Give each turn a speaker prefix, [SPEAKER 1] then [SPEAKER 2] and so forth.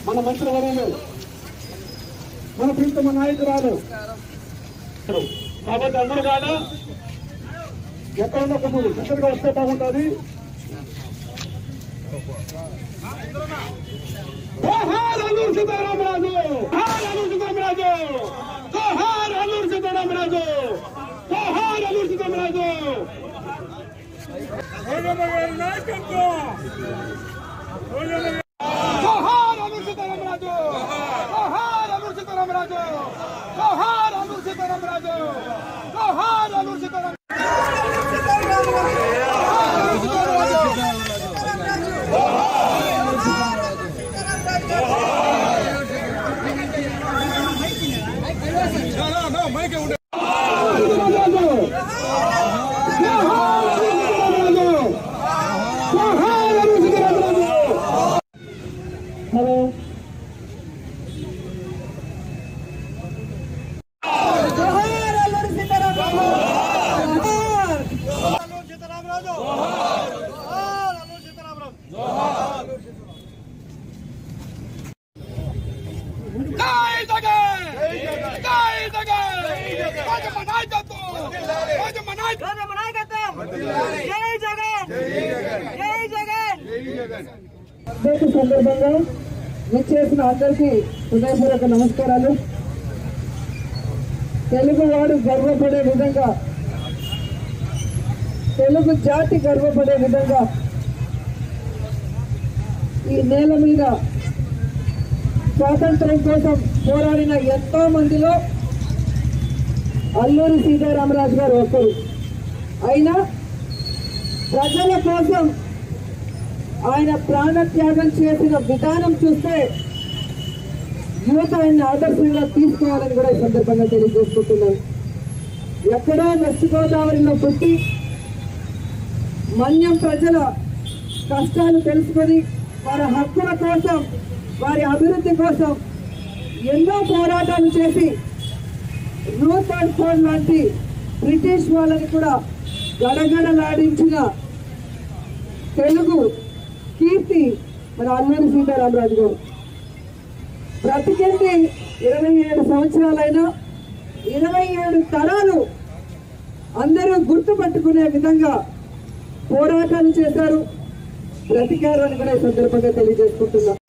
[SPEAKER 1] మన మంత్రివర్యులు మన ప్రీతమ నాయకురాలు కాబట్టి అందరూ కాదా ఎక్కడున్న కొంచెం దగ్గరగా వస్తే బాగుంటుంది జోహార్ అల్లూరు సీతారామరాజు జోహార్ అల్లూరు సీతారామరాజు జోహార్ అల్లూరు సీతారామరాజు జోహార్ అల్లూరు సీతారామరాజు జోహార్ అల్లూరు సీతారామరాజు జోహార్ అల్లూరు సీతారామరాజు జోహార్ అల్లూరు సీతారామరాజు జోహార్ అల్లూరు సీతారామరాజు హలో
[SPEAKER 2] జోహార్ అల్లూరి సీతారామరాజు జోహార్
[SPEAKER 1] జై జగన్ జై జగన్ రాజమ్మ నాయకత్వం రాజమ్మ నాయకత్వం
[SPEAKER 2] రాజమ్మ నాయకత్వం జై జగన్ జై జగన్
[SPEAKER 3] అధ్యక్ష సందర్భంగా విచ్చేసిన అందరికీ హృదయపూర్వక నమస్కారాలు తెలుగు వాడు గర్వపడే విధంగా తెలుగు జాతి గర్వపడే విధంగా ఈ నేల మీద స్వాతంత్రం కోసం పోరాడిన ఎంతో మందిలో అల్లూరి సీతారామరాజు గారు ఒకరు అయినా ప్రజల కోసం ఆయన ప్రాణత్యాగం చేసిన విధానం చూస్తే యువత ఆయన ఆదర్శంగా తీసుకోవాలని కూడా ఈ సందర్భంగా తెలియజేసుకుంటున్నాను ఎక్కడో వెస్ట్ గోదావరిలో పుట్టి మన్యం ప్రజల కష్టాలు తెలుసుకొని వారి హక్కుల కోసం వారి అభివృద్ధి కోసం ఎన్నో పోరాటాలు చేసి రూత్ అండ్ ఫోన్ లాంటి బ్రిటిష్ వాళ్ళని కూడా గడగడలాడించిన తెలుగు కీర్తి మన అల్లూరి సీతారామరాజు గారు బ్రతికింది ఇరవై ఏడు సంవత్సరాలైనా ఇరవై ఏడు తరాలు అందరూ గుర్తుపట్టుకునే విధంగా పోరాటాలు చేశారు బ్రతికారు అని కూడా ఈ సందర్భంగా తెలియజేసుకుంటున్నా